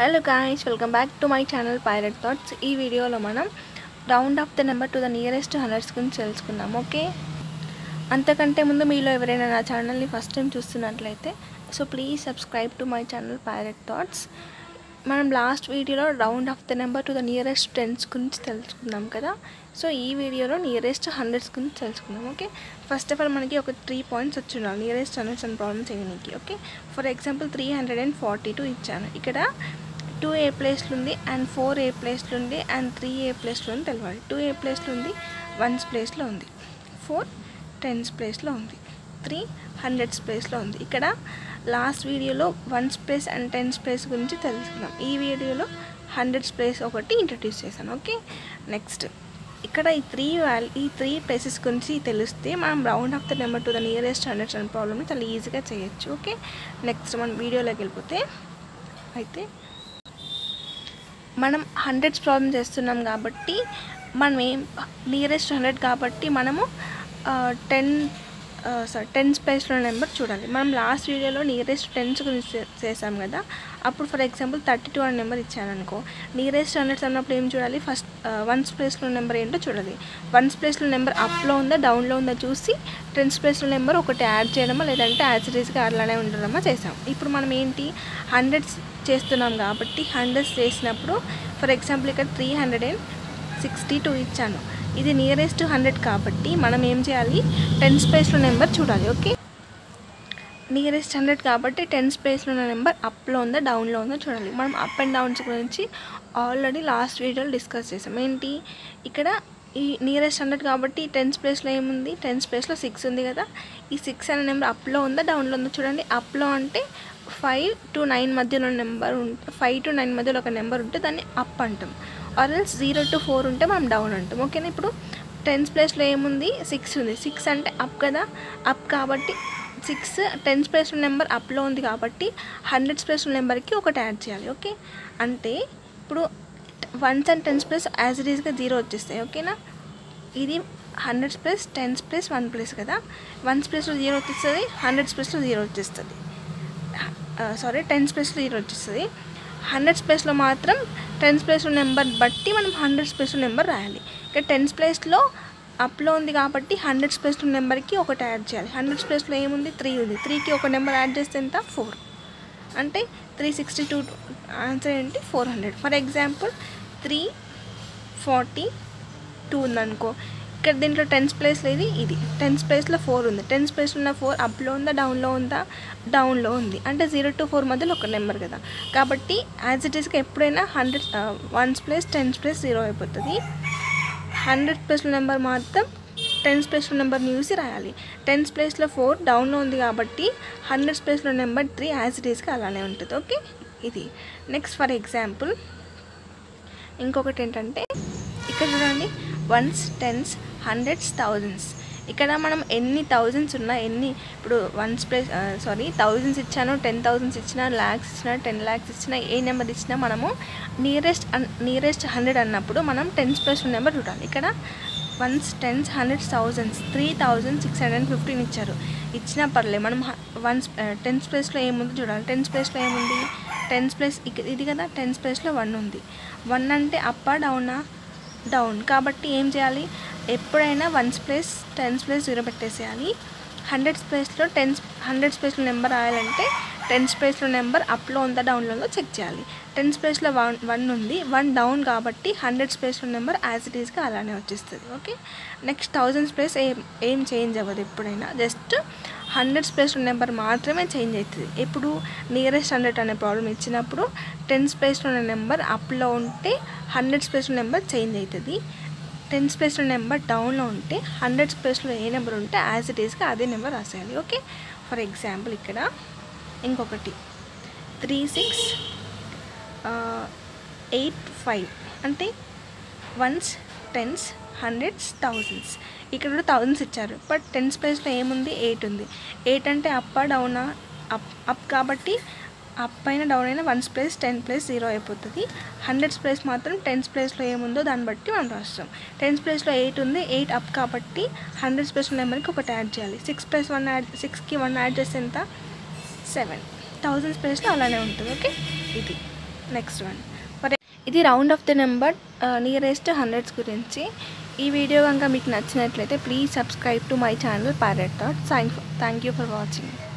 hello guys welcome back to my channel pilot thoughts ఈ వీడియోలో మనం round off the number to the nearest hundreds గురించి తెలుసుకుందాం okay అంతకంటే ముందు మీలో ఎవరైనా నా ఛానల్ని ఫస్ట్ టైం చూస్తున్నట్లయితే so please subscribe to my channel pilot thoughts మనం లాస్ట్ వీడియోలో round off the number to the nearest tens గురించి తెలుసుకుందాం కదా సో ఈ వీడియోలో నియరెస్ట్ హండ్రెడ్స్ గురించి తెలుసుకుందాం ఓకే ఫస్ట్ ఆఫ్ ఆల్ మనకి ఒక త్రీ పాయింట్స్ వచ్చి ఉండాలి నియరెస్ట్ హండ్రెడ్స్ అండ్ ప్రాబ్లమ్ చేయడానికి okay for example three hundred and forty two ఇచ్చాను ఇక్కడ టూ ఏ ప్లేస్లు ఉంది అండ్ ఫోర్ ఏ ప్లేస్లు ఉంది అండ్ త్రీ ఏ ప్లేస్లో ఉంది తెలియాలి టూ ఏ ప్లేస్లో ఉంది వన్స్ ప్లేస్లో ఉంది ఫోర్ టెన్స్ ప్లేస్లో ఉంది త్రీ హండ్రెడ్స్ ప్లేస్లో ఉంది ఇక్కడ లాస్ట్ వీడియోలో ones place and tens place గురించి తెలుసుకున్నాం ఈ వీడియోలో హండ్రెడ్స్ ప్లేస్ ఒకటి ఇంట్రడ్యూస్ చేశాను ఓకే నెక్స్ట్ ఇక్కడ ఈ త్రీ వాల్ ఈ త్రీ ప్లేసెస్ గురించి తెలిస్తే మనం round off the number to the nearest hundreds and ప్రాబ్లమ్ని చాలా ఈజీగా చేయొచ్చు ఓకే నెక్స్ట్ మనం వీడియోలోకి వెళ్ళిపోతే అయితే మనం హండ్రెడ్స్ ప్రాబ్లం చేస్తున్నాం కాబట్టి మనం ఏం నియరెస్ట్ హండ్రెడ్ కాబట్టి మనము టెన్ సారీ టెన్స్ ప్లేస్లో నెంబర్ చూడాలి మనం లాస్ట్ వీడియోలో నియరెస్ట్ టెన్స్ గురించి చే- చేసాం కదా అప్పుడు ఫర్ ఎగ్జాంపుల్ థర్టీ టూ అనే నెంబర్ ఇచ్చాను అనుకో నియరెస్ట్ హండ్రెడ్స్ అన్నప్పుడు ఏం చూడాలి ఫస్ట్ వన్స్ ప్లేస్లో నెంబర్ ఏంటో చూడాలి వన్స్ ప్లేస్లో నెంబర్ అప్లో ఉందా డౌన్లో ఉందా చూసి టెన్స్ ప్లేస్లో నెంబర్ ఒకటి యాడ్ చేయడమా లేదంటే యాసిడీస్గా అలానే ఉండడమా చేసాం ఇప్పుడు మనం ఏంటి హండ్రెడ్స్ చేస్తున్నాం కాబట్టి హండ్రెడ్స్ చేసినప్పుడు ఫర్ ఎగ్జాంపుల్ ఇక్కడ three hundred and sixty two ఇచ్చాను ఇది నియరెస్ట్ హండ్రెడ్ కాబట్టి మనం ఏం చేయాలి టెన్స్ ప్లేస్లో నెంబర్ చూడాలి ఓకే నియరెస్ట్ హండ్రెడ్ కాబట్టి టెన్స్ ప్లేస్లో ఉన్న నెంబర్ అప్లో ఉందా డౌన్లో ఉందా చూడాలి మనం అప్ అండ్ డౌన్స్ గురించి ఆల్రెడీ లాస్ట్ వీడియోలో డిస్కస్ చేసాం ఏంటి ఇక్కడ ఈ నియరెస్ట్ హండ్రెడ్ కాబట్టి టెన్స్ ప్లేస్లో ఏముంది టెన్స్ ప్లేస్లో సిక్స్ ఉంది కదా ఈ సిక్స్ అనే నెంబర్ అప్లో ఉందా డౌన్లో ఉందా చూడండి అప్లో అంటే ఫైవ్ టు నైన్ మధ్యలో నెంబర్ ఉంటే ఫైవ్ టు నైన్ మధ్యలో ఒక నెంబర్ ఉంటే దాన్ని అప్ అంటాం ఆర్ఎల్స్ జీరో టు ఫోర్ ఉంటే మనం డౌన్ అంటాం ఓకేనా ఇప్పుడు టెన్స్ ప్లేస్లో ఏముంది సిక్స్ ఉంది సిక్స్ అంటే అప్ కదా అప్ కాబట్టి సిక్స్ టెన్స్ ప్లేస్ నెంబర్ అప్లో ఉంది కాబట్టి హండ్రెడ్స్ ప్లేస్ నెంబర్కి ఒకటి యాడ్ చేయాలి ఓకే అంటే ఇప్పుడు ones and tens place as it ఈస్గా జీరో వచ్చేస్తాయి ఓకేనా ఇది hundreds plus tens plus one plus కదా వన్స్ ప్లేస్లో జీరో వచ్చేస్తుంది హండ్రెడ్స్ ప్లేస్లో జీరో వచ్చేస్తుంది సారీ టెన్స్ ప్లేస్లో జీరో వచ్చేస్తుంది హండ్రెడ్స్ ప్లేస్లో మాత్రం టెన్స్ ప్లేస్లో నెంబర్ బట్టి మనం హండ్రెడ్స్ ప్లేస్లో నెంబర్ రాయాలి ఇక టెన్స్ ప్లేస్లో అప్లో ఉంది కాబట్టి హండ్రెడ్స్ ప్లేస్లో నెంబర్కి ఒకటి యాడ్ చేయాలి హండ్రెడ్స్ ప్లేస్లో ఏముంది త్రీ ఉంది త్రీకి ఒక నెంబర్ యాడ్ చేస్తే ఎంత ఫోర్ అంటే త్రీ సిక్స్టీ టూ ఆన్సర్ ఏంటి four hundred for example three forty two ఉందనుకో ఇక్కడ దీంట్లో టెన్స్ ప్లేస్లో ఇది ఇది టెన్స్ ప్లేస్లో ఫోర్ ఉంది టెన్స్ ప్లేస్లో ఉన్న ఫోర్ అప్లో ఉందా డౌన్లో ఉందా డౌన్లో ఉంది అంటే జీరో టు ఫోర్ మధ్యలో ఒక నెంబర్ కదా కాబట్టి యాజ్ ఇట్ ఈస్గా ఎప్పుడైనా hundred ones place tens place zero అయిపోతుంది హండ్రెడ్ ప్లేస్లో నెంబర్ మాత్రం టెన్స్ ప్లేస్లో నెంబర్ని చూసి రాయాలి టెన్స్ ప్లేస్లో ఫోర్ డౌన్లో ఉంది కాబట్టి హండ్రెడ్స్ ప్లేస్లో నెంబర్ త్రీ యాజ్ ఇట్ ఈస్గా అలానే ఉంటుంది ఓకే ఇది నెక్స్ట్ ఫర్ ఎగ్జాంపుల్ ఇంకొకటి ఏంటంటే ఇక్కడ చూడండి వన్స్ టెన్స్ హండ్రెడ్స్ థౌజండ్స్ ఇక్కడ మనం ఎన్ని థౌజండ్స్ ఉన్నా ఎన్ని ఇప్పుడు వన్స్ ప్లేస్ సారీ థౌజండ్స్ ఇచ్చాను టెన్ థౌజండ్స్ ఇచ్చినా ల్యాక్స్ ఇచ్చినా టెన్ ల్యాక్స్ ఇచ్చినా ఏ నెంబర్ ఇచ్చినా మనము నియరెస్ట్ నియరెస్ట్ హండ్రెడ్ అన్నప్పుడు మనం టెన్స్ ప్లస్ నెంబర్ చూడాలి ఇక్కడ ones tens hundreds thousands three thousand six hundred fifteen ఇచ్చారు ఇచ్చినా పర్లేదు మనం వన్స్ టెన్స్ ప్లేస్లో ఏముంది చూడాలి టెన్స్ ప్లేస్లో ఏముంది టెన్స్ ప్లేస్ ఇది కదా టెన్స్ ప్లేస్లో వన్ ఉంది వన్ అంటే అప్పా డౌనా డౌన్ కాబట్టి ఏం చేయాలి ఎప్పుడైనా ones place tens place zero పెట్టేసేయాలి హండ్రెడ్స్ ప్లేస్లో టెన్స్ హండ్రెడ్స్ ప్లేస్లో నెంబర్ రాయాలంటే టెన్స్ ప్లేస్లో నెంబర్ అప్లో ఉందా డౌన్లో ఉందో చెక్ చేయాలి టెన్స్ ప్లేస్లో వన్ వన్ ఉంది వన్ డౌన్ కాబట్టి హండ్రెడ్స్ ప్లేస్లో నెంబర్ యాజ్ ఇట్ ఈస్గా అలానే వచ్చేస్తుంది ఓకే నెక్స్ట్ థౌజండ్స్ ప్లేస్ ఏం ఏం చేంజ్ అవ్వదు ఎప్పుడైనా జస్ట్ హండ్రెడ్స్ ప్లేస్ నెంబర్ మాత్రమే చేంజ్ అవుతుంది ఇప్పుడు నియరెస్ట్ హండ్రెడ్ అనే ప్రాబ్లం ఇచ్చినప్పుడు టెన్స్ ప్లేస్లో ఉన్న నెంబర్ అప్లో ఉంటే హండ్రెడ్స్ ప్లేస్లో నెంబర్ చేంజ్ అవుతుంది టెన్స్ ప్లేస్లో నెంబర్ డౌన్లో ఉంటే హండ్రెడ్స్ ప్లేస్లో ఏ నెంబర్ ఉంటే యాజ్ ఇట్ ఈస్గా అదే నెంబర్ రాసేయాలి ఓకే ఫర్ ఎగ్జాంపుల్ ఇక్కడ ఇంకొకటి త్రీ సిక్స్ ఎయిట్ ఫైవ్ అంటే వన్స్ టెన్స్ హండ్రెడ్స్ థౌజండ్స్ ఇక్కడ కూడా థౌజండ్స్ ఇచ్చారు బట్ టెన్స్ ప్లేస్లో ఏముంది ఎయిట్ ఉంది ఎయిట్ అంటే అప్ డౌనా అప్ అప్ కాబట్టి అప్ అయినా డౌన్ అయినా ones place ten place zero అయిపోతుంది హండ్రెడ్స్ ప్లేస్ మాత్రం టెన్స్ ప్లేస్లో ఏముందో దాన్ని బట్టి మనం రాస్తాం టెన్స్ ప్లేస్లో ఎయిట్ ఉంది ఎయిట్ అప్ కాబట్టి హండ్రెడ్స్ ప్లేస్ నెంబర్కి ఒకటి యాడ్ చేయాలి సిక్స్ ప్లస్ వన్ యాడ్ సిక్స్కి వన్ యాడ్ చేస్తే ఎంత సెవెన్ థౌజండ్స్ ప్లేస్లో అలానే ఉంటుంది ఓకే ఇది నెక్స్ట్ వన్ ఫర్ ఇది round off the number nearest hundreds గురించి ఈ వీడియో కనుక మీకు నచ్చినట్లయితే please subscribe to my channel parrot thought thank thank you for watching